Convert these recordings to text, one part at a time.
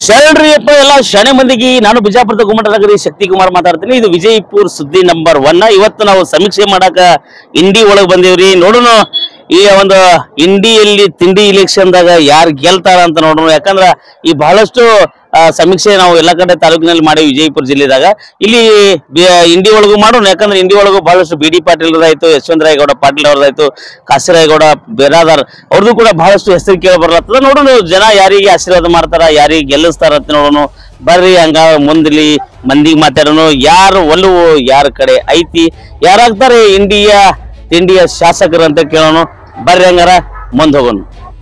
ಶರಣ್ರಿಯಪ್ಪ ಎಲ್ಲ ಶನಿ ಮಂದಿಗೆ ನಾನು ಬಿಜಾಪುರದ ಗುಮ್ಮಟನಗರಿ ಶಕ್ತಿ ಕುಮಾರ್ ಮಾತಾಡ್ತೀನಿ ಇದು ವಿಜಯಪುರ ಸುದ್ದಿ ನಂಬರ್ ಒನ್ ಇವತ್ತು ನಾವು ಸಮೀಕ್ಷೆ ಮಾಡಾಕ ಇಂಡಿ ಒಳಗ್ ಬಂದೇವ್ರಿ ನೋಡೋಣ ಈ ಒಂದು ಇಂಡಿಯಲ್ಲಿ ತಿಂಡಿ ಇಲೆಕ್ಷನ್ದಾಗ ಯಾರು ಗೆಲ್ತಾರ ಅಂತ ನೋಡೋಣ ಯಾಕಂದ್ರ ಈ ಬಹಳಷ್ಟು ಆ, ಸಮೀಕ್ಷೆ ನಾವು ಎಲ್ಲ ಕಡೆ ತಾಲೂಕಿನಲ್ಲಿ ಮಾಡೇವಿ ವಿಜಯಪುರ ಜಿಲ್ಲೆದಾಗ ಇಲ್ಲಿ ಬಿ- ಇಂಡಿ ಒಳಗೂ ಮಾಡೋಣ ಯಾಕಂದ್ರೆ ಇಂಡಿ ಒಳಗೂ ಬಹಳಷ್ಟು ಬಿ ಡಿ ಪಾಟೀಲ್ ಆಯ್ತು ಯಶವಂತರಾಯಗೌಡ ಪಾಟೀಲ್ ಅವ್ರದ್ದಾಯ್ತು ಕಾಸಿರಾಯಗೌಡ ಬೇರಾದಾರ್ ಅವ್ರದ್ದು ಕೂಡ ಬಹಳಷ್ಟು ಹೆಸರು ಕೇಳಿ ಬರ್ಲತ್ತದ ನೋಡೋಣ ಜನ ಯಾರಿಗೆ ಆಶೀರ್ವಾದ ಮಾಡ್ತಾರ ಯಾರಿಗೆ ಗೆಲ್ಲಿಸ್ತಾರ ಅಂತ ನೋಡೋಣ ಬರ್ರಿ ಹಂಗ ಮುಂದ್ಲಿ ಮಂದಿಗೆ ಮಾತಾಡೋಣ ಯಾರು ಒಲವು ಯಾರ ಕಡೆ ಐತಿ ಯಾರಾಗ್ತಾರೆ ಇಂಡಿಯಾ ತಿಂಡಿಯ ಶಾಸಕರು ಅಂತ ಕೇಳೋಣ ಬರ್ರಿ ಹಂಗಾರ ಮುಂದ್ ಹೋಗೋಣ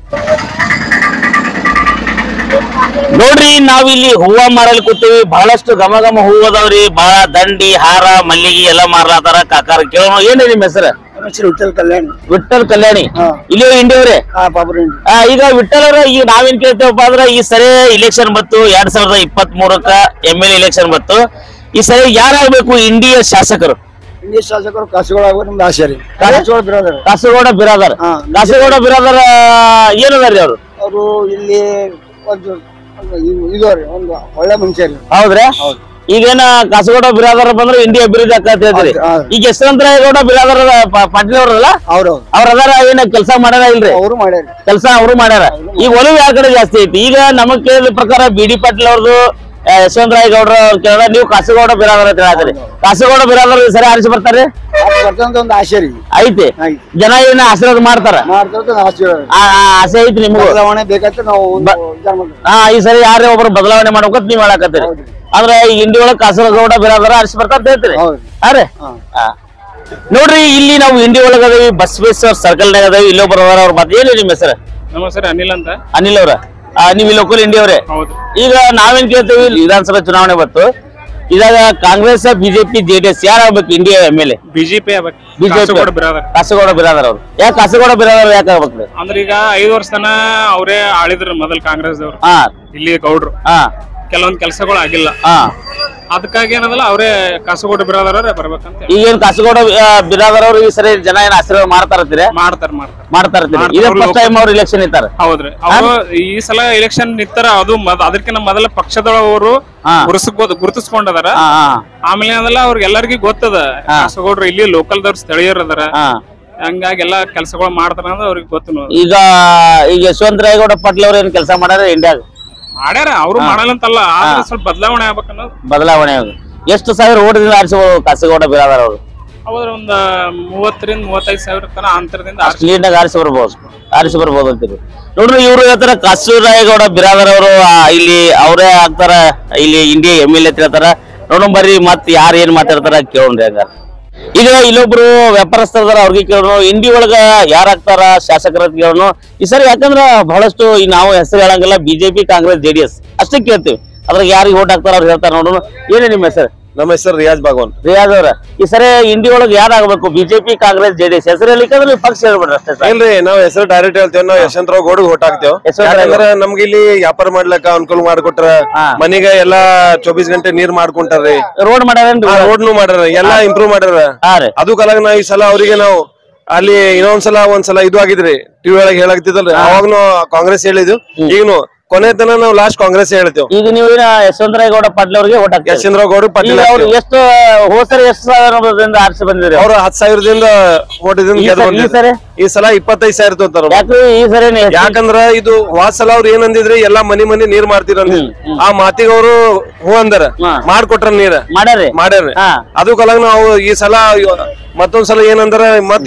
ನೋಡ್ರಿ ನಾವಿಲ್ಲಿ ಹೂವ ಮಾರಲ್ ಕೂತೀವಿ ಬಹಳಷ್ಟು ಘಮ ಘಮ ಹೂವ ಅದಾವ್ರಿ ಬಹಳ ದಂಡಿ ಹಾರ ಮಲ್ಲಿಗೆ ಎಲ್ಲ ಮಾರ್ಲಾತಾರ ಕಾಕಾರ ಕೇಳೋಣ ಏನ್ರಿ ನಿಮ್ ಹೆಸರು ಹೆಸರು ವಿಠಲ್ ಕಲ್ಯಾಣ್ ವಿಠಲ್ ಕಲ್ಯಾಣಿ ಹಾ. ಇಲ್ಲಿ ಇಂಡಿಯವ್ರೆ ಹಾ ಪಾಪುರಂಡಿ ಆ, ಈಗ ವಿಠಲ್ ಅವ್ರ ಈಗ ನಾವೇನ್ ಕೇಳ್ತೇವಪ್ಪ ಅಂದ್ರ ಈ ಸರಿ ಇಲೆಕ್ಷನ್ ಬತ್ತು ಎರಡ್ ಸಾವಿರದ ಇಪ್ಪತ್ತ್ ಮೂರಕ್ಕ ಎಂ ಎಲ್ ಎಲೆಕ್ಷನ್ ಬತ್ತು ಈ ಸರಿ ಯಾರಾಗ್ಬೇಕು ಇಂಡಿಯ ಶಾಸಕರು ಇಂಗ್ಲಿಷ್ ಶಾಸಕರು ಕಾಸುಗಳಾಗುವ ನಮ್ದು ಆಸೆ ರೀ ಕಾಸುಗಳ ಬ್ರದರ್ ಕಾಸರಗೋಡ ಬಿರಾದರ್ ಹಾ. ಕಾಸರಗೋಡ ಬಿರಾದರ್ ಏನದಾರ್ರಿ ಅವ್ರು ಅವರು ಇಲ್ಲಿ ಒಂದು ಒಂದು ಇದು- ಇದು ರೀ ಒಂದು ಒಳ್ಳೆ ಮನುಷ್ಯ ರೀ ಹೌದ್ರಾ ಹೌದು ಈಗೇನ ಕಾಸರಗೋಡ ಬಿರಾದರ್ ಬಂದ್ರೆ ಇಂಡಿಯಾ ಅಭಿವೃದ್ಧಿ ಆಕತ್ ಹೇಳ್ತೀರಿ ಹೌದು, ಹೌದು. ಈಗ ಯಶವಂತರಾಯಗೌಡ ಬಿರಾದರ್ ಪ- ಪಾಟೀಲ್ ಅವ್ರಲ್ಲ ಅವ್ರು ಅವ್ರ ಅದಾರ ಏನ ಕೆಲಸ ಮಾಡ್ಯಾರ ಇಲ್ರಿ ಅವರು ಮಾಡ್ಯಾರ ಕೆಲಸ ಅವರು ಮಾಡ್ಯಾರ ಈಗ ಒಲವು ಯಾರ ಕಡೆ ಜಾಸ್ತಿ ಐತಿ ಈಗ ನಮಗ್ ಕೇಳಿದ ಪ್ರಕಾರ ಬಿ ಡಿ ಪಾಟೀಲ್ ಅವ್ರದ್ದು ಯಶವಂತರಾಯ ಗೌಡ್ರ ಅವ್ರ ಕೇಳ ನೀವು ಕಾಸರಗೋಡ ಬಿರಾದರ್ ಅಂತ ಹೇಳತ್ತೀರಿ ಕಾಸರಗೋಡ ಬಿರಾದರ್ ಈ ಸರಿ ಆರಿಸಿ ಬರ್ತಾರೆ ಬರ್ತಂತ ಒಂದು ಆಸೆ ರೀ ಐತಿ ಐತಿ. ಜನ ಏನ ಆಶೀರ್ವಾದ ಮಾಡ್ತಾರ ಮಾಡ್ತಂತ ಒಂದು ಆಸೆ ರೀ. ಆ ಆ ಆಸೆ ಐತಿ ನಿಮಗೂ ಬದಲಾವಣೆ ಬೇಕಂತ ನಾವು ಒಂದು ವಿಚಾರ ಮಾಡ್ತೀವಿ ಹಾ ಈ ಸರಿ ಯಾರೇ ಒಬ್ರು ಬದಲಾವಣೆ ಮಾಡ್ಬೇಕಂತ ನೀವ್ ಹೇಳಕತ್ತೀರಿ ಹೌದ್ರಿ. ಅಂದ್ರೆ ಈ ಇಂಡಿ ಒಳಗ್ ಕಾಸರಗೋಡ ಬಿರಾದರ ಆರಿಸಿ ಬರ್ತಾರ ಅಂತ ಹೇಳ್ತೀರಿ ಹೌದು ಅರೆ ಹಾ. ನೋಡ್ರಿ ಇಲ್ಲಿ ನಾವು ಇಂಡಿ ಒಳಗ ಅದೇವಿ ಬಸವೇಶ್ವರ ಸರ್ಕಲ್ ನಾಗ ಅದೇವಿ ಇಲ್ಲೊಬ್ಬರ ಅದಾರ ಅವ್ರ ಮತ್ತೆ ಏನು ನಿಮ್ಮ ಹೆಸರು ನಮ್ಮ ಹೆಸರು ಅನಿಲ್ ಅಂತ ಅನಿಲ್ ಅವ್ರ ಆ, ನೀವು ಇಲ್ಲಿ ಲೋಕಲ್ ಇಂಡಿ ಅವ್ರೆ ಹೌದು ಈಗ ನಾವೇನ್ ಕೇಳ್ತೇವಿ ವಿಧಾನಸಭೆ ಚುನಾವಣೆ ಬಂತು ಇದಾಗ ಕಾಂಗ್ರೆಸ್ ಬಿಜೆಪಿ ಜೆಡಿಎಸ್ ಯಾರಾಗ್ಬೇಕು ಇಂಡಿಯಾ M L A BJP BJP Biradar ಕಾಸರಗೋಡ ಬಿರಾದರ್ ಅವ್ರು ಯಾಕೆ ಕಾಸರಗೋಡ ಬಿರಾದರ್ ಯಾಕೆ ಆಗ್ಬೇಕು ಅಂದ್ರೆ ಈಗ ಐದು ವರ್ಷ ತನ ಅವರೇ ಆಳಿದ್ರು ಮೊದಲ್ ಕಾಂಗ್ರೆಸ್ ದವ್ರು ಹಾ ಇಲ್ಲಿ ಗೌಡ್ರು ಹಾ ಕೆಲವೊಂದ್ ಕೆಲಸಗಳು ಆಗಿಲ್ಲ ಹಾ ಅದಕ್ಕಾಗಿ ಏನದಲ್ಲ ಅವರೇ ಕಾಸರಗೋಡ ಬಿರಾದರ ಬರ್ಬೇಕಂತ ಹೇಳಿ. ಈಗೇನ್ ಕಾಸರಗೋಡ ಆ, ಬಿರಾದರ್ ಅವ್ರು ಈ ಸರಿ ಜನ ಏನ್ ಆಶೀರ್ವಾದ ಮಾಡ್ತಾರತ್ತೀರಿ ಮಾಡ್ತಾರ ಮಾಡ್ತಾರ ಮಾಡ್ತಾ ಇರ್ತೀರಿ ಮಾಡ್ತಾರೆ. ಇದೇ ಅವ್ರು ಫಸ್ಟ್ ಟೈಮ್ ಅವ್ರು ಇಲೆಕ್ಷನ್ ಇರ್ತಾರೆ ಹೌದ್ರಿ ಅವರು ಈ ಸಲ ಎಲೆಕ್ಷನ್ ನಿಂತಾರ ಅದು ಮೊದ್- ಅದಕ್ಕಿಂತ ಮೊದಲ ಪಕ್ಷದವರು ಹಾ. ಗುರುತಿಸ್ಬೋದು ಗುರುತಿಸ್ಕೊಂಡದಾರ ಹಾ ಹಾ ಆಮೇಲೆ ಏನದಲ್ಲ ಅವ್ರಿಗೆ ಎಲ್ಲರಿಗೂ ಗೊತ್ತದ ಕಾಸರಗೋಡ್ರು ಇಲ್ಲಿ ಲೋಕಲ್ದವ್ರು ಸ್ಥಳೀಯರು ಅದಾರ ಹಾ ಹಂಗಾಗಿ ಎಲ್ಲಾ ಕೆಲಸಗಳು ಮಾಡ್ತಾರ ಅಂದ್ರೆ ಅವ್ರಿಗೆ ಗೊತ್ತು ನೋಡಿ ಈಗ ಈಗ ಯಶವಂತರಾಯಗೌಡ ಪಾಟೀಲ್ ಅವ್ರು ಏನ್ ಕೆಲಸ ಮಾಡ್ಯಾರ ಇಂಡಿಯಾಗ ಮಾಡ್ಯಾರ ಅವ್ರು ಮಾಡಲ್ಲ ಅಂತಲ್ಲ ಆದ್ರೆ ಸ್ವಲ್ಪ ಬದಲಾವಣೆ ಆಗ್ಬೇಕನ್ನೋದು ಬದಲಾವಣೆ ಆಗಿದೆ. ಎಷ್ಟು ಸಾವಿರ ಓಟದಿಂದ ಆರಿಸಬಹುದು ಕಾಸರಗೋಡ ಬಿರಾದರ್ ಅವರು ಹೌದ್ರ ಒಂದ್ ಮೂವತ್ತರಿಂದ ಮೂವತ್ತೈದು ಸಾವಿರ ತನ ಅಂತರದಿಂದ ಆರ್ಸಿ- ಲೀಡ್ನಾಗ ಆರಿಸಿ ಬರ್ಬೋದು ಆರಿಸಿ ಬರ್ಬೋದು ಅಂತೀರಿ ನೋಡ್ರಿ ಇವ್ರು ಹೇಳ್ತಾರ ಕಾಸೂರಾಯಗೌಡ ಬಿರಾದರ್ ಅವರು ಇಲ್ಲಿ ಅವರೇ ಆಗ್ತಾರ ಇಲ್ಲಿ ಇಂಡಿಯಾ ಎಮ್ ಎಲ್ ಎ ಹೇಳ್ತಾರ ನೋಡೋಣ ಬರ್ರಿ ಮತ್ ಯಾರು ಏನ್ ಮಾತಾಡ್ತಾರ ಕೇಳೋಣ್ರಿ ಹಂಗಾರ ಈಗ ಇಲ್ಲೊಬ್ರು ವ್ಯಾಪಾರಸ್ಥರದಾರ ಅವ್ರಿಗೆ ಕೇಳೋಣ ಇಂಡಿ ಒಳಗ ಯಾರಾಗ್ತಾರ ಶಾಸಕರ ಅಂತ ಕೇಳೋಣ ಈ ಸರಿ ಯಾಕಂದ್ರ ಬಹಳಷ್ಟು ಈ ನಾವು ಹೆಸರು ಹೇಳಂಗಿಲ್ಲ ಬಿಜೆಪಿ ಕಾಂಗ್ರೆಸ್ ಜೆಡಿಎಸ್ ಅಷ್ಟೇ ಕೇಳ್ತೀವಿ ಅದ್ರಾಗ ಯಾರಿಗೆ ಓಟ್ ಹಾಕ್ತಾರ ಅವ್ರು ಹೇಳ್ತಾರ ನೋಡೋಣ ಏನೇ ನಿಮ್ಮ ಹೆಸರು ನಮ್ಮ ಹೆಸರು ರಿಯಾಜ್ ಬಾಗೋನ್ ರಿಯಾಜ್ ಅವ್ರ ಈ ಸರಿ ಇಂಡಿ ಒಳಗೆ ಯಾರಾಗಬೇಕು ಬಿಜೆಪಿ ಕಾಂಗ್ರೆಸ್ ಜೆಡಿಎಸ್ ಹೆಸರು ಹೇಳಿಕಂದ್ರೆ ನೀವು ಪಕ್ಷ ಹೇಳ್ಬಿಡ್ರಿ ಅಷ್ಟೇ ಸಾಕು. ಇಲ್ರಿ ನಾವ್ ಹೆಸರು ಡೈರೆಕ್ಟ್ ಹೇಳ್ತೇವೆ ನಾವ್ ಯಶವಂತರಾವ್ ಗೌಡ್ಗೆ ಓಟ್ ಹಾಕ್ತೇವ್ ಯಶವಂತರಾವ್ ಯಾಕಂದ್ರ ನಮ್ಗೆ ಇಲ್ಲಿ ವ್ಯಾಪಾರ ಮಾಡ್ಲಕ್ಕ ಅನುಕೂಲ ಮಾಡ್ಕೊಟ್ರ ಹಾ. ಮನಿಗೆ ಎಲ್ಲಾ ಚೌಬೀಸ್ ಗಂಟೆ ನೀರ್ ಮಾಡ್ಕೊಂಟಾರ್ರಿ ರೋಡ್ ಮಾಡ್ಯಾರೇನ್ರಿ ರೋಡ್ನು ಮಾಡ್ಯಾರ ಎಲ್ಲಾ ಇಂಪ್ರೂವ್ ಮಾಡ್ಯಾರ ಹಾ ರೀ ಅದು ಕಲಾಗ ನಾವ್ ಈ ಸಲ ಅವರಿಗೆ ನಾವು ಅಲ್ಲಿ ಇನ್ನೊಂದ್ಸಲ ಒಂದ್ಸಲ ಇದು ಆಗಿದ್ರಿ ಟಿವಿ ಒಳಗೆ ಹೇಳಾಗ್ತಿದ್ದಲ್ರಿ ಅವಾಗ್ನು ಕಾಂಗ್ರೆಸ್ ಹೇಳಿದ್ವು ಈಗನು ಕೊನೆ ತನ ನಾವು ಲಾಸ್ಟ್ ಕಾಂಗ್ರೆಸ್ ಹೇಳ್ತೇವ್ ಈಗ ನೀವು ಏನ ಯಶವಂತರಾಯಗೌಡ ಪಾಟೀಲ್ ಅವ್ರಿಗೆ ಓಟ್ ಹಾಕ್ತೀರಿ ಯಶವಂತರಾವ್ ಗೌಡ್ ಈಗ ಪಾಟೀಲ್ ಅವ್ರು ಎಷ್ಟು ಹೋಸರಿ ಎಷ್ಟು ಸಾವಿರದಿಂದ ಆರಿಸಿ ಬಂದಿರಿ ಅವ್ರು ಹತ್ ಸಾವಿರದಿಂದ ಓಟಿದಿಂದ ಈ ಗೆದ್ದು ಸರಿ- ಈ ಬಂದಿದ್ರು. ಸರಿ? ಈ ಸಲ ಇಪ್ಪತ್ತೈದು ಸಾವಿರ ತೋತಾರ ಯಾಕ್ರಿ ಈ ಸರಿ ಯಾಕಂದ್ರ ಇದು ವಾದ್ ಸಲ ಅವ್ರು ಏನಂದಿದ್ರಿ ಎಲ್ಲಾ ಮನಿ ಮನಿ ನೀರ್ ಮಾಡ್ತೀರ ಅಂದಿದ್ರು. ಆ ಮಾತಿಗೆ ಅವರು ಹೂ ಅಂದಾರ ಹಾ. ಮಾಡ್ಕೊಟ್ರ ನೀರ ಮಾಡ್ಯಾರಿ ಮಾಡ್ಯಾರ ಹಾ. ಅದು ಕಲಾಗ ನಾವು ಈ ಸಲ ಮತ್ತೊಂದ್ ಸಲ ಏನಂದಾರ ಮತ್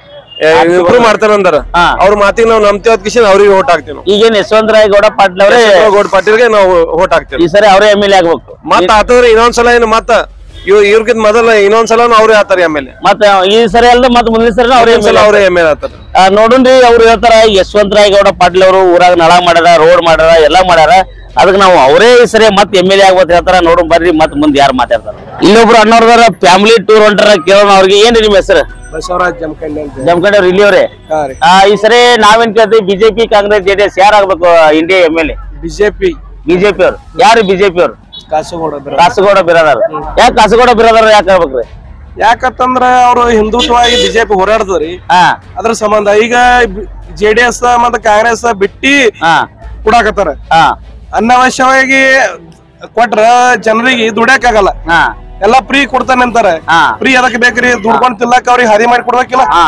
ಇಂಪ್ರೂವ್ ಮಾಡ್ತಾರ ಅಂದಾರ ಹಾ. ಅವ್ರ ಮಾತಿಗೆ ನಾವು ನಂಬ್ತೇವ್ ಕಿಶನ್ ಅವ್ರಿಗೆ ಓಟ್ ಹಾಕ್ತೇವೆ ನಾವು ಈಗೇನ್ ಯಶವಂತರಾಯಗೌಡ ಪಾಟೀಲ್ ಅವರೇ ಗೌಡ್ ಪಾಟೀಲ್ಗೆ ನಾವು ಓಟ್ ಹಾಕ್ತೇವೆ ಈ ಸರಿ ಅವರೇ ಎಮ್ ಎಲ್ ಎ ಆಗ್ಬೇಕು ಮತ್ತ ಆತಂದ್ರೆ ಇನ್ನೊಂದ್ಸಲ ಏನು ಮತ್ತ ಇವ್ ಇವ್ರಿಗಿಂತ ಮೊದಲ ಇನ್ನೊಂದ್ಸಲ ಅವ್ರೇ ಆತಾರ ಆಮೇಲೆ ಮತ್ತ ಈ ಸರಿ ಅಲ್ದ ಮತ್ತ ಮುಂದಿನ ಸರಿ ಅವ್ರೇ ಎಮ್ ಇನ್ನೊಂದ್ಸಲ ಅವ್ರೇ ಎಮ್ ಎಲ್ ಆತಾರ ನೋಡೋಣ್ರಿ ಅವ್ರು ಹೇಳ್ತಾರ ಯಶವಂತರಾಯಗೌಡ ಪಾಟೀಲ್ ಅವರು ಊರಾಗ ನಳ ಮಾಡ್ಯಾರ ರೋಡ್ ಮಾಡ್ಯಾರ ಎಲ್ಲಾ ಮಾಡ್ಯಾರ ಅದಕ್ಕೆ ನಾವು ಅವರೇ ಈ ಸರಿ ಮತ್ ಎಮ್ ಎಲ್ ಎ ಆಗ್ಬೋದು ಹೇಳ್ತಾರ ನೋಡೋಣ ಬರ್ರಿ ಮತ್ ಮುಂದೆ ಯಾರು ಮಾತಾಡ್ತಾರ ಇಲ್ಲೊಬ್ರು ಅಣ್ಣವ್ರದಾರ ಫ್ಯಾಮಿಲಿ ಟೂರ್ ಹೊಂಟಾರ ಕೇಳೋಣ ಅವ್ರಿಗೆ ಏನ್ರಿ ನಿಮ್ಮ ಹೆಸರು ಬಸವರಾಜ್ ಜಮಖಂಡಿ ಅಂತ ಜಮಖಂಡಿ ಅವ್ರು ಇಲ್ಲಿ ಅವ್ರೆ ಹಾ ರೀ ಆ, ಈ ಸರಿ ನಾವೇನ್ ಕೇಳ್ತೀವಿ ಬಿಜೆಪಿ ಕಾಂಗ್ರೆಸ್ ಜೆಡಿಎಸ್ ಯಾರಾಗ್ಬೇಕು ಇಂಡಿಯಾ M L A BJP BJP ಅವ್ರು ಯಾರು ಬಿಜೆಪಿ ಅವ್ರು ಕಾಸುಗೌಡ ಕಾಸರಗೋಡ ಬಿರಾದಾರ ಯಾಕೆ ಕಾಸರಗೋಡ ಬಿರಾದಾರ ಯಾಕೆ ಆಗ್ಬೇಕ್ರಿ ಯಾಕಂತಂದ್ರ ಅವ್ರು ಹಿಂದುತ್ವವಾಗಿ ಬಿಜೆಪಿ ಹೋರಾಡ್ತದ್ರಿ ಹಾ ಅದ್ರ ಸಂಬಂಧ ಈಗ ಜೆ ಡಿ ಎಸ್ ಮತ್ತೆ ಕಾಂಗ್ರೆಸ್ ಬಿಟ್ಟಿ ಹಾ ಕುಡಾಕತ್ತಾರ ಹಾ ಅನಾವಶ್ಯವಾಗಿ ಕೊಟ್ರ ಜನರಿಗೆ ದುಡ್ಯಾಕಾಗಲ್ಲ ಹಾ ಎಲ್ಲಾ ಫ್ರೀ ಕೊಡ್ತಾನೆ ಅಂತಾರೆ ಹಾ. ಫ್ರೀ ಅದಕ್ಕೆ ಬೇಕ್ರಿ ದುಡ್ಕೊಂಡ್ ತಿನ್ನಕ್ ಅವ್ರಿಗೆ ಹರಿ ಮಾಡಿ ಕೊಡ್ಬೇಕಿಲ್ಲ ಹಾ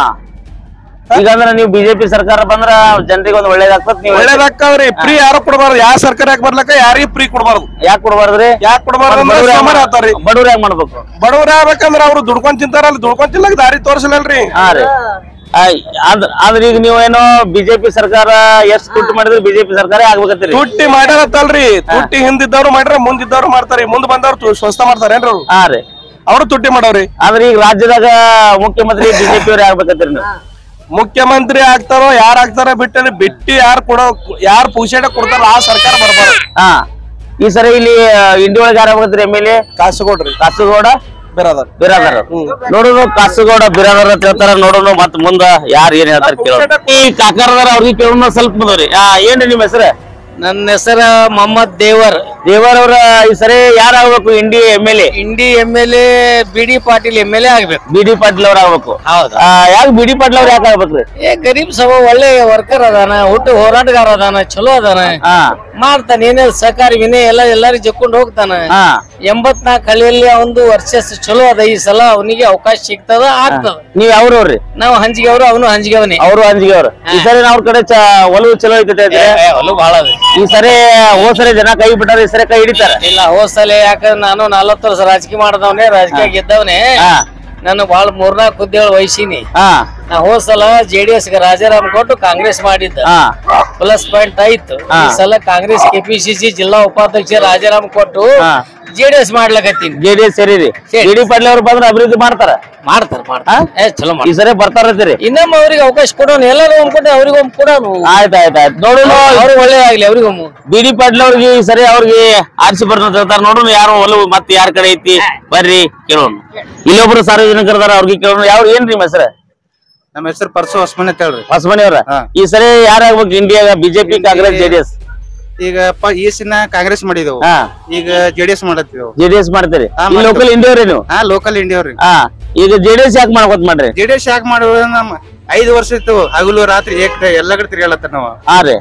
ಈಗ ಅಂದ್ರೆ ನೀವು ಬಿಜೆಪಿ ಸರ್ಕಾರ ಬಂದ್ರ ಜನರಿಗೆ ಒಂದು ಒಳ್ಳೇದಾಗ್ತದ ನೀವು ಒಳ್ಳೇದಾಗ್ತಾವ್ರಿ ಫ್ರೀ ಯಾರು ಕೊಡಬಾರ್ದು ಯಾವ ಸರ್ಕಾರ ಯಾಕೆ ಬರ್ಲಕ್ಕ ಯಾರಿಗೂ ಫ್ರೀ ಕೊಡಬಾರ್ದು ಯಾಕೆ ಕೊಡ್ಬಾರ್ದ್ರಿ ಯಾಕೆ ಕೊಡಬಾರ್ದು ಅಂದ್ರೆ ಸೋಮಾರಿ ಆತಾರ್ರಿ ಬಡವ್ರ ಹೆಂಗ್ ಮಾಡ್ಬೇಕು ಬಡವ್ರ ಆಗ್ಬೇಕಂದ್ರ ಅವ್ರು ದುಡ್ಕೊಂಡ್ ತಿಂತಾರಲ್ಲ ದುಡ್ಕೊಂಡ್ ತಿನ್ಲಕ್ ದಾರಿ ತೋರ್ಸಲಲ್ರಿ ಹಾ ರೀ ಆ, ಆದ್- ಆದ್ರೆ ಈಗ ನೀವು ಏನೋ ಬಿಜೆಪಿ ಸರ್ಕಾರ ಎಷ್ಟ್ ತುಟ್ಟು ಮಾಡಿದ್ರೆ ಬಿಜೆಪಿ ಸರ್ಕಾರ ಆಗ್ಬೇಕತ್ತೀರಿ ತುಟ್ಟಿ ಮಾಡ್ಯಾರತ್ತಲ್ರಿ ತುಟ್ಟಿ ಹಿಂದಿದ್ದವ್ರು ಮಾಡ್ಯಾರ ಮುಂದಿದ್ದವ್ರು ಮಾಡ್ತಾರಿ ಮುಂದ್ ಬಂದವ್ರು ಸ್ವಸ್ಥ ಮಾಡ್ತಾರೇನ್ರಿ ಅವ್ರು ಹಾ ರೀ ಅವ್ರು ತುಟ್ಟಿ ಮಾಡವ್ರಿ ಆದ್ರೆ ಈಗ ರಾಜ್ಯದಾಗ ಮುಖ್ಯಮಂತ್ರಿ ಬಿಜೆಪಿ ಅವ್ರ ಆಗ್ಬೇಕತ್ತೀರಿ ನೀವು ಮುಖ್ಯಮಂತ್ರಿ ಆಗ್ತಾರೋ ಯಾರ್ ಆಗ್ತಾರೋ ಬಿಟ್ಟರೆ ಬಿಟ್ಟಿ ಯಾರು ಕೊಡೋ ಯಾರು ಪೂಸೇಟ ಕೊಡ್ತಾರ ಆ ಸರ್ಕಾರ ಬರ್ಬಾರ್ದು ಹಾ ಈ ಸರಿ ಇಲ್ಲಿ ಇಂಡಿ ಒಳಗೆ ಯಾರು ಆಗ್ಬೇಕತ್ರಿ ಎಮ್ ಎಲ್ ಎ ಕಾಸುಕೊಡ್ರಿ ಕಾಸುಗೌಡ ಬೇರಾದರ್ ಬಿರಾದರ್ ನೋಡುನು ಕಾಸುಗೌಡ ಬಿರಾದರ್ ಅಂತ ಹೇಳ್ತಾರ ನೋಡುನು ಮತ್ ಮುಂದ ಯಾರು ಏನ್ ಹೇಳ್ತಾರ ಕೇಳೋಣ ಈ ಕಾಕರದಾರ ಅವ್ರಿಗೆ ಕೇಳೋಣ ಸ್ವಲ್ಪ ಮುಂದವ್ರಿ ಆ ಏನ್ರಿ ನಿಮ್ ಹೆಸರು ನನ್ನ ಹೆಸರ ಮೊಹಮ್ಮದ್ ದೇವರ್ ದೇವರವ್ರ ಈ ಸರಿ ಯಾರು ಆಗ್ಬೇಕು Indi M L A Indi M L A B D Patil M L A ಆಗ್ಬೇಕು ಬಿ ಡಿ ಪಾಟೀಲ್ ಅವ್ರ ಆಗ್ಬೇಕು ಹೌದಾ ಆ, ಯಾಕೆ ಬಿ ಡಿ ಪಾಟೀಲ್ ಅವ್ರ ಯಾಕೆ ಆಗ್ಬೇಕ್ರಿ ಏ ಗರೀಬ್ ಸಭಾ ಒಳ್ಳೆ ವರ್ಕರ್ ಅದಾನ ಹುಟ್ಟು ಹೋರಾಟಗಾರ ಅದಾನ ಚಲೋ ಅದಾನ ಹಾ ಮಾಡ್ತಾನ ಏನೇ ಸಹಕಾರಿ ವಿನಯ ಎಲ್ಲ ಎಲ್ಲಾರು ಜಕ್ಕೊಂಡ್ ಹೋಗ್ತಾನ ಹಾ ಎಂಬತ್ನಾಲ್ಕು ಹಳ್ಳಿಯಲ್ಲಿ ಒಂದು ವರ್ಷಸ್ ಚಲೋ ಅದ ಈ ಸಲ ಅವನಿಗೆ ಅವಕಾಶ ಸಿಗ್ತದ ಆಗ್ತದ ನೀವ್ ಯಾವ್ರವ್ರಿ ನಾವು ಹಂಚಿಗೆ ಅವರು ಅವನು ಹಂಚಿಗೆ ಅವನೇ ಅವರು ಅಂಜಿಗೆ ಅವ್ರು ಈ ಸರಿ ಅವ್ರ ಕಡೆ ಚ ಒಲವು ಚಲೋ ಐತೈತೆ ಐತೆ. ಹೊಲು ಬಹಳ ಅದ ಈ ಸರಿ ಹೋದ್ ಸರಿ ಜನ ಕೈ ಬಿಟ್ಟಾರ ಈ ಸರಿ ಕೈ ಹಿಡಿತಾರ ಇಲ್ಲ ಹೋದ್ ಸಲ ಯಾಕಂದ್ರೆ ನಾನು ನಲವತ್ತು ವರ್ಷ ರಾಜಕೀಯ ಮಾಡದವನೇ ರಾಜಕೀಯ ಗೆದ್ದವನೇ ಹಾ ನಾನು ಬಾಳ ಮೂರ್ನಾಲ್ಕು ಹುದ್ದೆಗಳು ವಹಿಸೀನಿ ಹಾ ನಾ ಹೋದ್ ಸಲ ಜೆಡಿಎಸ್ ಗೆ ರಾಜಾರಾಮ್ ಕೊಟ್ಟು ಕಾಂಗ್ರೆಸ್ ಮಾಡಿದ್ದ ಹಾ ಪ್ಲಸ್ ಪಾಯಿಂಟ್ ಆಯ್ತು ಈ ಸಲ ಕಾಂಗ್ರೆಸ್ ಕೆಪಿಸಿಸಿ ಜಿಲ್ಲಾ ಉಪಾಧ್ಯಕ್ಷ ರಾಜಾರಾಮ್ ಕೊಟ್ಟು ಹಾ. ಜೆಡಿಎಸ್ ಮಾಡ್ಲಕತ್ತೀನಿ ಜೆಡಿಎಸ್ ಸೇರಿರಿ ಬಿ ಡಿ ಪಾಟೀಲ್ ಅವ್ರು ಬಂದ್ರ ಅಭಿವೃದ್ಧಿ ಮಾಡ್ತಾರ ಮಾಡ್ತಾರ ಮಾಡ್ತಾರ ಏ ಚಲೋ ಈ ಮಾಡ್ತಾರ ಸರಿ ಬರ್ತಾರಂತೀರಿ ಇನ್ನೊಮ್ಮೆ ಅವ್ರಿಗೆ ಅವಕಾಶ ಕೊಡೋಣ ಎಲ್ಲರೂ ಒಮ್ಕೊಟ್ಟೆ ಅವ್ರಿಗೆ ಒಮ್ಮೆ ಕೊಡೋಣ ಆಯ್ತ್ ಆಯ್ತ್ ಆಯ್ತ್ ನೋಡೋಣ ಅವ್ರು ಒಳ್ಳೇದಾಗ್ಲಿ ಅವ್ರಿಗೊಮ್ಮೆ ಬಿ ಡಿ ಪಾಟೀಲ್ ಅವ್ರಿಗೆ ಈ ಸರಿ ಅವ್ರಿಗೆ ಆರಿಸಿ ಬರ್ತಾರ ಹೇಳ್ತಾರ ನೋಡೋಣ ಯಾರು ಒಲವು ಮತ್ತೆ ಯಾರ ಕಡೆ ಐತಿ ಬರ್ರಿ ಕೇಳೋಣ ಇಲ್ಲೊಬ್ರು ಸಾರ್ವಜನಿಕರದಾರ ಅವ್ರಿಗೆ ಕೇಳೋಣ ಯಾವ ಏನ್ರಿ ನಿಮ್ಮ ಹೆಸರು ನಮ್ಮ ಹೆಸರು ಪರ್ಸು ಹೊಸ್ಮನೆ ಅಂತ ಹೇಳ್ರಿ ಹೊಸಮನಿ ಅವ್ರ ಈ ಸರಿ ಯಾರಾಗ್ಬೇಕು ಇಂಡಿಯಾಗ ಬಿಜೆಪಿ ಕಾಂಗ್ರೆಸ್ ಜೆಡಿಎಸ್ ಈಗ ಪ ಈ ಸಿನ ಕಾಂಗ್ರೆಸ್ ಮಾಡಿದೆವು ಹಾ ಈಗ ಜೆಡಿಎಸ್ ಮಾಡತ್ತೀವಿ ಜೆಡಿಎಸ್ ಮಾಡ್ತೀರಿ ಹಾ, ಈ ಲೋಕಲ್ ಇಂಡಿಯವ್ರಿ ನೀವು ಹಾ ಲೋಕಲ್ ಇಂಡಿಯವ್ರಿ ಹಾ ಈಗ ಜೆಡಿಎಸ್ ಯಾಕೆ ಮಾಡ್ಕೋತ ಮಾಡ್ರಿ ಜೆಡಿಎಸ್ ಯಾಕೆ ಮಾಡುವ ನಮ್ಮ ಐದು ವರ್ಷ ಇತ್ತು ಹಗಲು ರಾತ್ರಿ ಏಕ್ ಎಲ್ಲ ಕಡೆ ತಿರ್ಗಾಳತ್ತ ನಾವು ಹಾ ರೀ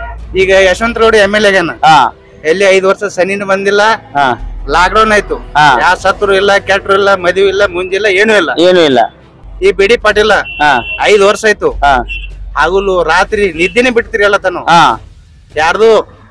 ಈಗ ಯಶವಂತ ರೋಡ್ ಎಮ್ ಎಲ್ ಎಗೇನ ಹಾ ಎಲ್ಲಿ ಐದು ವರ್ಷ ಸನಿನ ಬಂದಿಲ್ಲ ಹಾ ಲಾಕ್ ಡೌನ್ ಆಯ್ತು ಹಾ. ಯಾವ ಸತ್ರು ಇಲ್ಲ ಕೆಟ್ರು ಇಲ್ಲ ಮದುವೆ ಇಲ್ಲ ಮುಂಜಿಲ್ಲ ಏನೂ ಇಲ್ಲ ಏನು ಇಲ್ಲ ಈ ಬಿಡಿ ಪಾಟಿಲ್ಲ ಹಾ ಐದು ವರ್ಷ ಆಯ್ತು ಹಾ ಹಗಲು ರಾತ್ರಿ ನಿದ್ದೆನೆ ಬಿಟ್ಟು ತಿರ್ಗಾಳತ್ತ ನಾವು ಹಾ ಯಾರ್ದು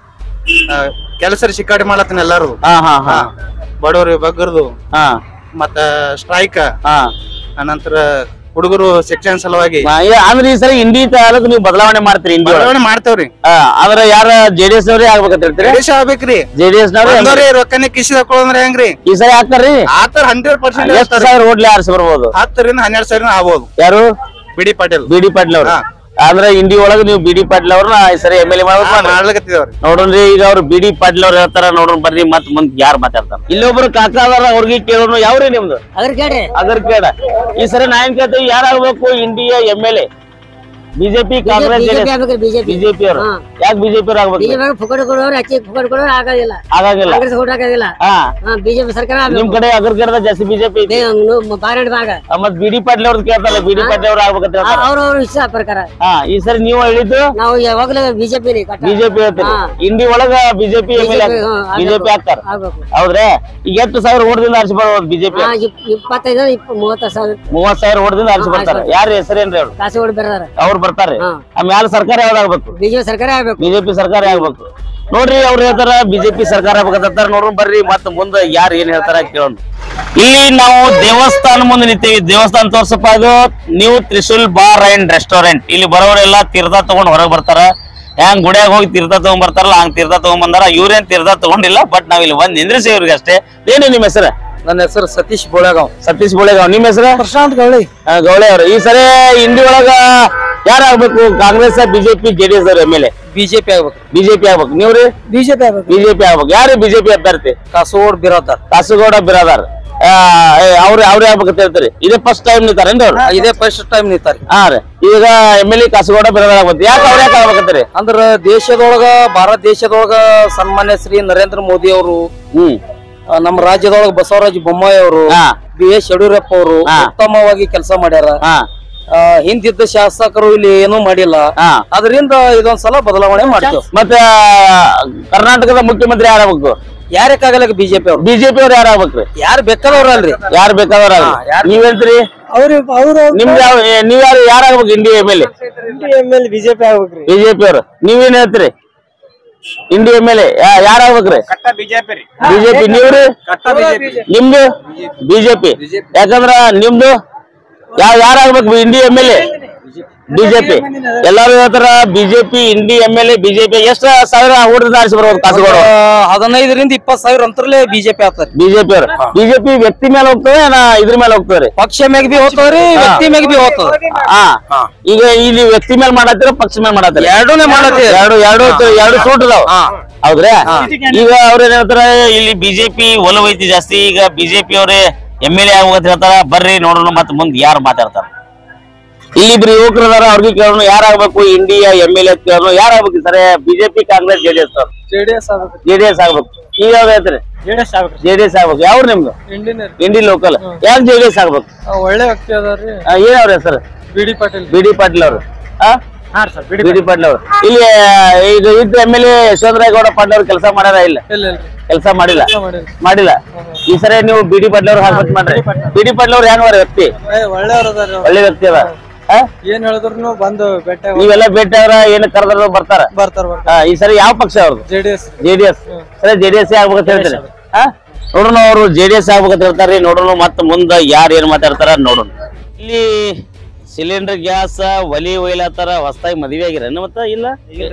ಕೆಲಸ ಶಿಕಾಡಿ ಮಾಡತ್ತನ ಎಲ್ಲಾರು ಹಾ ಹಾ ಹಾ ಬಡವ್ರಿ ಬಗ್ಗರ್ದು ಹಾ ಮತ್ತ ಸ್ಟ್ರೈಕ್ ಹಾ ಅನಂತರ ಹುಡುಗರು ಶಿಕ್ಷಣ ಸಲುವಾಗಿ ಹಾ, ಏ- ಅಂದ್ರೆ ಈ ಸರಿ ಇಂಡಿ ತಾಲೂಕು ನೀವು ಬದಲಾವಣೆ ಮಾಡ್ತೀರಿ ಇಂಡಿ ಒಳಗೆ ಬದಲಾವಣೆ ಮಾಡ್ತೇವ್ರಿ ಹಾ ಆದ್ರೆ ಯಾರ ಜೆಡಿಎಸ್ ನವ್ರೇ ಆಗ್ಬೇಕಂತ ಹೇಳ್ತೀರಿ ದೇಶ ಆಗ್ಬೇಕ್ರಿ ಜೆಡಿಎಸ್ ನವ್ರೆ ಬಂದವ್ರಿ ರೊಕ್ಕನೆ ಕಿಸಿ ಹಾಕೊಳ್ಳಂದ್ರೆ ಹೆಂಗ್ರಿ ಈ ಸರಿ ಹಾಕ್ತಾರ್ರಿ ಆತರ ಹಂಡ್ರೆಡ್ ಪರ್ಸೆಂಟ್ ಎಷ್ಟು ಸಾವಿರ ಓಟ್ಲಿ ಆರಿಸಿ ಬರ್ಬೋದು ಹತ್ತರಿಂದ ಹನ್ನೆರಡು ಸಾವಿರ ಆಗ್ಬೋದು ಯಾರು ಬಿಡಿ ಪಾಟೀಲ್ ಬಿ ಡಿ ಪಾಟೀಲ್ ಅವ್ರು ಹಾ. ಅಂದ್ರೆ ಇಂಡಿ ಒಳಗೆ ನೀವು ಬಿ ಡಿ ಪಾಟೀಲ್ ಅವ್ರನ್ನ ಈ ಸರಿ ಎಮ್ ಎಲ್ ಎ ಮಾಡ್ಬೇಕು ಮಾಡ್ರಿ. ಮಾಡ್ಲಕತ್ತಿದವ್ರಿ ನೋಡ್ರಿ ಈಗ ಅವ್ರು ಬಿ ಡಿ ಪಾಟೀಲ್ ಅವ್ರು ಹೇಳ್ತಾರ ನೋಡ್ರಿ ಬರ್ರಿ ಮತ್ ಮುಂದ್ ಯಾರು ಮಾತಾಡ್ತಾರ ಇಲ್ಲೊಬ್ರು ಕಾಕ ಅದಾರ ಅವ್ರಿಗೆ ಕೇಳೋಣ ಯಾವ್ರಿ ನಿಮ್ದು ಅದ್ರ ಕೇಳಿ ಅದ್ರ ಕೇಳ ಈ ಸರಿ ನಾ ಏನ್ ಕೇಳ್ತೀವಿ ಯಾರಾಗ್ಬೇಕು ಇಂಡಿಯಾ M L A BJP Congress BJP BJP ಅವರು ಹಾ. ಯಾಕೆ ಬಿಜೆಪಿ ಅವ್ರು ಆಗ್ಬೇಕು ಬಿಜೆಪಿ ಫುಕಟ್ ಕೊಡೋರು ಅಕ್ಕಿ ಫುಕಟ್ ಕೊಡೋರು ಆಗೋದಿಲ್ಲ ಆಗಾಗಿಲ್ಲ ಕಾಂಗ್ರೆಸ್ ಕೊಟ್ಟು ಆಗೋದಿಲ್ಲ ಹಾ ಬಿಜೆಪಿ ಸರ್ಕಾರ ನಿಮ್ ಕಡೆ ಅದ್ರ ಕಡೆ ಜಾಸ್ತಿ ಬಿಜೆಪಿ ಐತಿ ಬಾರಾಡ್ ಭಾಗ ಆ, ಮತ್ ಬಿ ಡಿ ಪಾಟೀಲ್ ಅವ್ರದ್ದು ಕೇಳ್ತಾರಲ್ಲ ಬಿ ಡಿ ಪಾಟೀಲ್ ಅವ್ರು ಆಗ್ಬೇಕಂತ ಹೇಳ್ತಾರ ಅವ್ರವ್ರ ಇಷ್ಟ ಪ್ರಕಾರ ಹಾ ಈ ಸರಿ ನೀವು ಹೇಳಿದ್ದು ನಾವು ಯಾವಾಗ್ಲೂ ಬಿಜೆಪಿ ಬಿಜೆಪಿ ಹೇಳ್ತೀರಿ ಹಾ. ಇಂಡಿ ಒಳಗ BJP M L A BJP, ಹಾ, ಆಗ್ಬೇಕು. ಬಿಜೆಪಿ ಹಾಕ್ತಾರ ಆಗ್ಬೇಕು ಹೌದ್ರಾ ಈಗ ಎಷ್ಟು ಸಾವಿರ ಓಟದಿಂದ ಆರಿಸಿ ಬರ್ಬೋದು ಬಿಜೆಪಿ ಹಾ, ಇಪ್- ಇಪ್ಪತ್ತೈದು ಇಪ್ಪ ಮೂವತ್ತ ಸಾವಿರ ಮೂವತ್ ಸಾವಿರ ಓಟದಿಂದ ಆರಿಸಿ ಹಾ, ಬರ್ತಾರ ಆರಿಸಿ ಯಾರ ಹೆಸರೇನ್ರಿ ಅವ್ರು ಕಾಸುಗಳು ಬೆಳೆದಾರ ಅವ್ರು ಬರ್ತಾರೆ ಹಾ. ಆಮೇಲೆ ಸರ್ಕಾರ ಯಾವ್ದಾಗ್ಬೇಕು ಬಿಜೆಪಿ ಸರ್ಕಾರ ಆಗ್ಬೇಕು ಬಿಜೆಪಿ ಸರ್ಕಾರ ಆಗ್ಬೇಕು ನೋಡ್ರಿ ಅವ್ರು ಹೇಳ್ತಾರ ಬಿಜೆಪಿ ಸರ್ಕಾರ ಆಗ್ಬೇಕಂತಾರ ನೋಡ್ರಿ ಬರ್ರಿ ಮತ್ತ ಮುಂದೆ ಯಾರು ಏನ್ ಹೇಳ್ತಾರ ಕೇಳೋಣ ಇಲ್ಲಿ ನಾವು ದೇವಸ್ಥಾನ ಮುಂದೆ ನಿಂತೀವಿ ದೇವಸ್ಥಾನ ತೋರ್ಸಪ್ಪ ಇದು new Trishul bar and restaurant ಇಲ್ಲಿ ಬರೋರೆಲ್ಲ ತೀರ್ಥ ತಗೊಂಡ್ ಹೊರಗೆ ಬರ್ತಾರ ಹೆಂಗ್ ಗುಡಿಯಾಗ ಹೋಗಿ ತೀರ್ಥ ತಗೊಂಡ್ ಬರ್ತಾರಲ್ಲ ಹಂಗ್ ತೀರ್ಥ ತಗೊಂಡ್ ಬಂದಾರ ಇವ್ರೇನ್ ತೀರ್ಥ ತಗೊಂಡಿಲ್ಲ ಬಟ್ ನಾವ್ ಇಲ್ಲಿ ಬಂದ್ ನಿಂದ್ರಿಸಿ ಇವ್ರಿಗೆ ಅಷ್ಟೇ ಏನು ನಿಮ್ಮ ಹೆಸರು ನನ್ನ ಹೆಸರು ಸತೀಶ್ ಬೋಳಗಾವ್ ಸತೀಶ್ ಬೋಳೆಗಾವ್ ನಿಮ್ಮ ಹೆಸರು ಪ್ರಶಾಂತ್ ಗೌಳಿ ಆ, ಗೌಳೆ ಅವರು ಈ ಸರಿ ಇಂಡಿ ಒಳಗ ಯಾರಾಗ್ಬೇಕು ಕಾಂಗ್ರೆಸ್ ಬಿಜೆಪಿ ಜೆಡಿಎಸ್ ಅವ್ರ ಎಮ್ ಎಲ್ ಎ ಬಿಜೆಪಿ ಆಗ್ಬೇಕು ಬಿಜೆಪಿ ಆಗ್ಬೇಕು ನೀವ್ರಿ ಬಿಜೆಪಿ ಆಗ್ಬೇಕು ಬಿಜೆಪಿ ಆಗ್ಬೇಕು ಯಾರು ಬಿಜೆಪಿ ಅಭ್ಯರ್ಥಿ ಕಾಸೋಡ್ ಬಿರಾದಾರ್ ಕಾಸುಗೌಡ ಬಿರಾದಾರ್ ಆ, ಏ, ಅವ್ರು ಅವ್ರು ಆಗ್ಬೇಕಂತ ಹೇಳ್ತಾರೆ ಇದೇ ಫಸ್ಟ್ ಟೈಮ್ ನಿಂತಾರೇನ್ರಿ ಅವ್ರು ಇದೇ ಫಸ್ಟ್ ಟೈಮ್ ನಿಂತಾರಿ ಹಾ ರೀ ಈಗ M L A Kasugouda Biradar ಆಗ್ಬೇಕು ಯಾಕೆ ಅವ್ರು ಯಾಕೆ ಆಗ್ಬೇಕಂತೀರಿ ಅಂದ್ರ ದೇಶದೊಳಗ ಭಾರತ ದೇಶದೊಳಗ ಸನ್ಮಾನ್ಯ ಶ್ರೀ ನರೇಂದ್ರ ಮೋದಿ ಅವರು ಹ್ಮ್ ನಮ್ಮ ರಾಜ್ಯದೊಳಗ ಬಸವರಾಜ ಬೊಮ್ಮಾಯಿ ಅವರು ಹಾ ಬಿ ಎಸ್ ಯಡಿಯೂರಪ್ಪ ಅವರು ಹಾ. ಉತ್ತಮವಾಗಿ ಕೆಲಸ ಮಾಡ್ಯಾರ ಹಾ ಆ, ಹಿಂದಿದ್ದ ಶಾಸಕರು ಇಲ್ಲಿ ಏನೂ ಮಾಡಿಲ್ಲ ಹಾ ಅದರಿಂದ ಇದೊಂದ್ ಸಲ ಬದಲಾವಣೆ ಮಾಡ್ತೇವೆ ಮತ್ತೆ ಕರ್ನಾಟಕದ ಮುಖ್ಯಮಂತ್ರಿ ಯಾರಾಗಬೇಕು ಯಾರಕ್ಕಾಗಲ್ಲ ಬಿಜೆಪಿ ಅವ್ರು ಬಿಜೆಪಿ ಅವ್ರು ಯಾರಾಗ್ಬೇಕ್ರಿ ಯಾರು ಬೇಕಾದವ್ರಲ್ರಿ ಯಾರು ಬೇಕಾದವ್ರ ನೀವ್ ಹೇಳ್ತೀರಿ ಅವ್ರು ಅವ್ರು ನಿಮ್ದು ಯಾವ ಏ, ನೀವ್ ಯಾರು ಯಾರಾಗ್ಬೇಕು ಇಂಡಿಯಾ M L A M L BJP ಆಗ್ಬೇಕ್ರಿ ಬಿಜೆಪಿ ಅವರು ನೀವೇನ್ ಹೇಳ್ತೀರಿ ಇಂಡಿ ಎಮ್ ಎಲ್ ಎ ಯಾರಾಗ್ಬೇಕ್ರಿ ಬಿಜೆಪಿ ರೀ ಬಿಜೆಪಿ ನೀವ್ರಿ ನಿಮ್ದು ಬಿಜೆಪಿ ಯಾಕಂದ್ರ ನಿಮ್ದು ಯಾವ ಯಾರಾಗ್ಬೇಕು Indi M L A BJP ಎಲ್ಲಾರು ಹೇಳ್ತಾರ BJP Indi M L A BJP ಎಷ್ಟ ಸಾವಿರ ಓಟದ ಆರಿಸಿ ಬರ್ಬೋದು ಕಾಸುಗಳು ಹದಿನೈದರಿಂದ ಇಪ್ಪತ್ ಸಾವಿರ ಅಂತರಲ್ಲೇ ಬಿಜೆಪಿ ಆಗ್ತಾರೆ ಬಿಜೆಪಿ ಅವರು ಬಿಜೆಪಿ ವ್ಯಕ್ತಿ ಮೇಲೆ ಹೋಗ್ತದೆ ನಾ ಇದ್ರ ಮೇಲೆ ಹೋಗ್ತದೆ ಪಕ್ಷ ಮ್ಯಾಗ ಬಿ ಹೋಗ್ತದ್ರಿ ವ್ಯಕ್ತಿ ಮ್ಯಾಗ ಬಿ ಹೋಗ್ತದ ಹಾ ಈಗ ಇಲ್ಲಿ ವ್ಯಕ್ತಿ ಮೇಲೆ ಮಾಡತ್ತೀರ ಪಕ್ಷ ಮೇಲೆ ಮಾಡತ್ತೀರ ಎರಡೂನೇ ಮಾಡತ್ತೀವಿ. ಎರಡು ಎರಡು ಎರಡು ಸೂಟ್ ಅದಾವ ಹೌದ್ರಾ ಈಗ ಅವ್ರ ಏನ್ ಹೇಳ್ತಾರ ಇಲ್ಲಿ ಬಿಜೆಪಿ ಒಲವು ಐತಿ ಜಾಸ್ತಿ ಈಗ ಬಿಜೆಪಿ ಅವರೇ ಎಮ್ ಎಲ್ ಎ ಆಗ್ಬೇಕಂತ ಹೇಳ್ತಾರ ಬರ್ರಿ ನೋಡೋಣ ಮತ್ ಮುಂದ್ ಯಾರು ಮಾತಾಡ್ತಾರ ಇಲ್ಲಿ ಇಬ್ರು ಯುವಕರು ಅದಾರ ಅವ್ರಿಗೆ ಕೇಳೋಣ ಯಾರಾಗ್ಬೇಕು ಇಂಡಿಯಾ ಎಮ್ ಎಲ್ ಎ ಕೇಳೋಣ ಯಾರಾಗ್ಬೇಕು ಸರಿ ಬಿಜೆಪಿ ಕಾಂಗ್ರೆಸ್ ಜೆಡಿಎಸ್ ಅವ್ರು ಜೆಡಿಎಸ್ ಆಗ್ಬೇಕು ಜೆಡಿಎಸ್ ಆಗ್ಬೇಕು ಈಗ ಯಾವ್ದು ಹೇಳ್ತೀರಿ ಜೆಡಿಎಸ್ ಆಗ್ಬೇಕ್ರಿ ಜೆಡಿಎಸ್ ಆಗ್ಬೇಕು ಯಾವ್ರು ನಿಮ್ದು ಇಂಡಿಯನ್ ಇಂಡಿ ಲೋಕಲ್ ಯಾಕೆ ಜೆಡಿಎಸ್ ಆಗ್ಬೇಕು ಒಳ್ಳೆ ವ್ಯಕ್ತಿ ಅದಾರ್ರಿ ಆ, ಏನ್ ಅವ್ರ ಹೆಸರು B D Patil B D Patil ಅವರು ಹಾ ಸರ್ ಬಿ ಡಿ ಪಾಟೀಲ್ ಅವರು ಇಲ್ಲಿ ಈಗ ಇದ್ದ M L A Yashwantrayagouda Patil ಅವ್ರು ಕೆಲಸ ಮಾಡ್ಯಾರ ಇಲ್ಲ ಇಲ್ಲ ಇಲ್ರಿ ಕೆಲಸ ಮಾಡಿಲ್ಲ ಮಾಡಿಲ್ಲ. ಮಾಡಿಲ್ಲ ಈ ಸರಿ ನೀವು ಬಿ ಡಿ ಪಾಟೀಲ್ ಅವ್ರು ಹಾಕ್ಬೇಕು ಮಾಡ್ರಿ ಬಿ ಡಿ ಪಾಟೀಲ್ ಅವ್ರು ಹೆಂಗ್ ಅವ್ರ ವ್ಯಕ್ತಿ ಏ ಒಳ್ಳೆಯವ್ರ ಅದಾರ ಒಳ್ಳೆ ವ್ಯಕ್ತಿ ಅದ ಆ? ಏನ್ ಹೇಳಿದ್ರು ಬಂದು ಭೇಟಿ ನೀವೆಲ್ಲ ಭೇಟಿ ಅವ್ರ ಏನ್ ಕರೆದ್ರು ಬರ್ತಾರ ಬರ್ತಾರ ಬರ್ತಾರ ಆ, ಈ ಸರಿ ಯಾವ ಪಕ್ಷ ಅವ್ರದ್ದು ಜೆಡಿಎಸ್ ಜೆಡಿಎಸ್ ಸರಿ ಜೆಡಿಎಸ್ ಆಗ್ಬೇಕಂತ ಹೇಳ್ತಾರೆ ಆ? ನೋಡೋಣ ಅವರು ಜೆಡಿಎಸ್ ಆಗ್ಬೇಕಂತ ಹೇಳ್ತಾರ್ರಿ ನೋಡೋಣ ಮತ್ತ ಮುಂದ ಯಾರು ಏನ್ ಮಾತಾಡ್ತಾರ ನೋಡೋಣ ಇಲ್ಲಿ ಸಿಲಿಂಡರ್ ಗ್ಯಾಸ್ ಒಲಿ ಒಯ್ಲತ್ತಾರ ಹೊಸದಾಗಿ ಮದ್ವೆ ಆಗಿರೇನು ಮತ್ತ ಇಲ್ಲ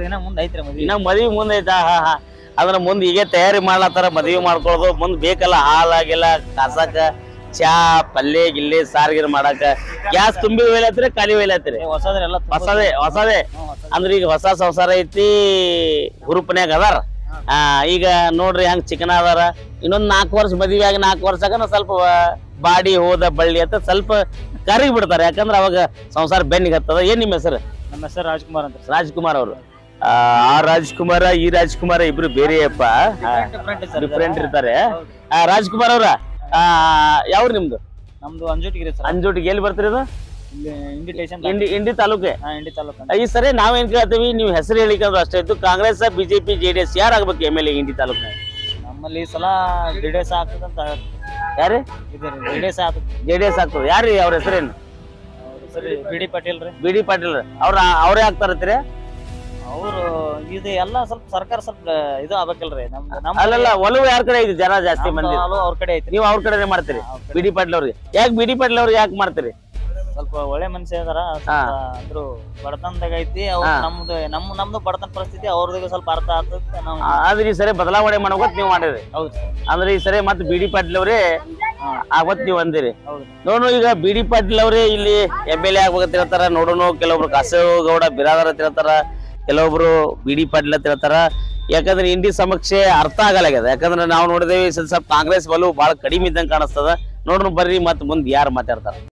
ಇನ್ನ ಮದ್ವಿ ಮುಂದೆ ಐತಾ ಹಾ ಹಾ ಅದನ್ನ ಮುಂದ್ ಈಗ ತಯಾರಿ ಮಾಡ್ಲತ್ತಾರ ಮದ್ವಿ ಮಾಡ್ಕೊಳ್ಳೋದು ಮುಂದ್ ಬೇಕಲ್ಲ ಹಾಲಾಗಿಲ್ಲ ಕಾಸಾಕ ಚಾ ಪಲ್ಯ ಗಿಲ್ಲೆ ಸಾರ್ಗಿರ್ ಮಾಡಾಕ ಗ್ಯಾಸ್ ತುಂಬಿ ಒಯ್ಲತ್ರಿ ಖಾಲಿ ಒಯ್ಲತ್ರಿ ಹೊಸದೇ ಹೊಸದೇ ಅಂದ್ರೆ ಈಗ ಹೊಸ ಸಂಸಾರ ಐತಿ ಹುರುಪನ್ಯಾಗ ಅದಾರ ಆ ಈಗ ನೋಡ್ರಿ ಹೆಂಗ್ ಚಿಕನ್ ಅದಾರ ಇನ್ನೊಂದ್ ನಾಲ್ಕು ವರ್ಷ ಮದ್ವೆ ಆಗಿ ನಾಲ್ಕು ವರ್ಷಾಗ ಸ್ವಲ್ಪ ಬಾಡಿ ಹೋದ ಬಳ್ಳಿ ಅಂತ ಸ್ವಲ್ಪ ಕರಗಿ ಬಿಡ್ತಾರೆ ಯಾಕಂದ್ರ ಅವಾಗ ಸಂಸಾರ ಬೆನ್ನಿಗೆ ಹತ್ತದ ಏನ್ ನಿಮ್ಮ ಹೆಸರು ನಮ್ಮ ಹೆಸರು ರಾಜ್ಕುಮಾರ್ ಅಂತ ರಾಜ್ಕುಮಾರ್ ಅವರು ಆ ರಾಜ್ಕುಮಾರ ಈ ರಾಜ್ಕುಮಾರ ಇಬ್ರು ಬೇರೆಯಪ್ಪ ಡಿಫ್ರೆಂಟ್ ಇರ್ತಾರೆ ಆ, ರಾಜ್ಕುಮಾರ್ ಅವ್ರ ಆ, ಯಾವ್ರು ನಿಮ್ದು ನಮ್ದು ಅಂಜುಟಿಗಿರಿ ಸರ್ ಅಂಜೋಟಿಗೆ ಎಲ್ಲಿ ಬರ್ತೀರಿ ಇದು ಇನ್ವಿಟೇಷನ್ ಇಂಡಿ ಇಂಡಿ ತಾಲೂಕೆ ಇಂಡಿ ತಾಲೂಕು ಈ ಸರಿ ನಾವೇನ್ ಕೇಳ್ತೀವಿ ನೀವು ಹೆಸರು ಹೇಳಿಕಂದ್ರೆ ಅಷ್ಟೇ ಇತ್ತು ಕಾಂಗ್ರೆಸ್ ಬಿಜೆಪಿ ಜೆಡಿಎಸ್ ಯಾರಾಗ್ಬೇಕು ಎಮ್ ಎಲ್ ಎ ಇಂಡಿ ತಾಲೂಕಿನಾಗ ನಮ್ಮಲ್ಲಿ ಈ ಸಲ ಜೆಡಿಎಸ್ ಆಗ್ತದಂತ ಯಾರು ಇದೆ ಜೆಡಿಎಸ್ ಆಗ್ತದೆ ಜೆಡಿಎಸ್ ಆಗ್ತದೆ ಯಾರು ಅವ್ರ ಹೆಸರೇನು ಸರಿ ಬಿ ಡಿ ಪಾಟೀಲ್ ರೀ ಬಿ ಡಿ ಪಾಟೀಲ್ ಅವ್ರ ಅವರೇ ಆಗ್ತಾರತ್ತೀರಿ ಅವರು ಇದು ಎಲ್ಲ ಸ್ವಲ್ಪ ಸರ್ಕಾರ ಸ್ವಲ್ಪ ಇದು ಆಗ್ಬೇಕಲ್ರಿ ನಮ್ದು ನಮ್ಮ ಅಲ್ಲಲ್ಲ ಒಲವು ಯಾರ ಕಡೆ ಐತಿ ಜನ ಜಾಸ್ತಿ ಮಂದಿ ಅವ್ರ ಕಡೆ ಐತ್ರಿ ನೀವು ಅವ್ರ ಕಡೆನೆ ಮಾಡ್ತೀರಿ ಬಿ ಡಿ ಪಾಟೀಲ್ ಅವ್ರಿಗೆ ಯಾಕೆ ಬಿ ಡಿ ಪಾಟೀಲ್ ಅವ್ರಿಗೆ ಯಾಕೆ ಮಾಡ್ತೀರಿ ಸ್ವಲ್ಪ ಒಳ್ಳೆ ಮನುಷ್ಯ ಇದಾರ ಸ್ವಲ್ಪ ಅಂದ್ರು ಬಡತನದಾಗ ಐತಿ ಅವ್ರು ಹಾ. ನಮ್ದು ನಮ್ಮ ನಮ್ದು ಬಡತನ ಪರಿಸ್ಥಿತಿ ಅವ್ರದ್ದು ಸ್ವಲ್ಪ ಅರ್ಥ ಆಗ್ತದೆ ನಾವು ಆ- ಆದ್ರೆ ಈ ಸರಿ ಬದಲಾವಣೆ ಮಾಡ್ಬೇಕಂತ ನೀವು ಮಾಡಿರಿ ಹೌದು ಅಂದ್ರೆ ಈ ಸರಿ ಮತ್ತೆ ಬಿ ಡಿ ಪಾಟೀಲ್ ಅವರೇ ಅವತ್ ನೀವು ಅಂದಿರಿ ಹೌದು ನೋಡು ಈಗ ಬಿ ಡಿ ಪಾಟೀಲ್ ಅವರೇ ಇಲ್ಲಿ ಎಮ್ ಎಲ್ ಎ ಆಗ್ಬೇಕಂತ ಹೇಳ್ತಾರ ನೋಡೋಣ ಕೆಲವೊಬ್ರು ಕಾಸೇಗೌಡ ಬಿರಾದರ್ ಅಂತ ಹೇಳ್ತಾರ ಕೆಲವೊಬ್ರು ಬಿ ಡಿ ಪಾಟೀಲ್ ಅಂತ ಹೇಳ್ತಾರ ಯಾಕಂದ್ರೆ ಇಂಡಿ ಸಮಕ್ಷೆ ಅರ್ಥ ಆಗಲಾಗ್ಯದ ಯಾಕಂದ್ರೆ ನಾವು ನೋಡಿದೇವಿ ಸ್ವಲ್ಪ ಕಾಂಗ್ರೆಸ್ ಬಲು ಬಹಳ ಕಡಿಮೆ ಇದ್ದಂಗೆ ಕಾಣಿಸ್ತದ ನೋಡೋಣ ಬರ್ರಿ ಮತ್ತೆ ಮುಂದೆ ಯಾರು ಮಾತಾಡ್ತಾರ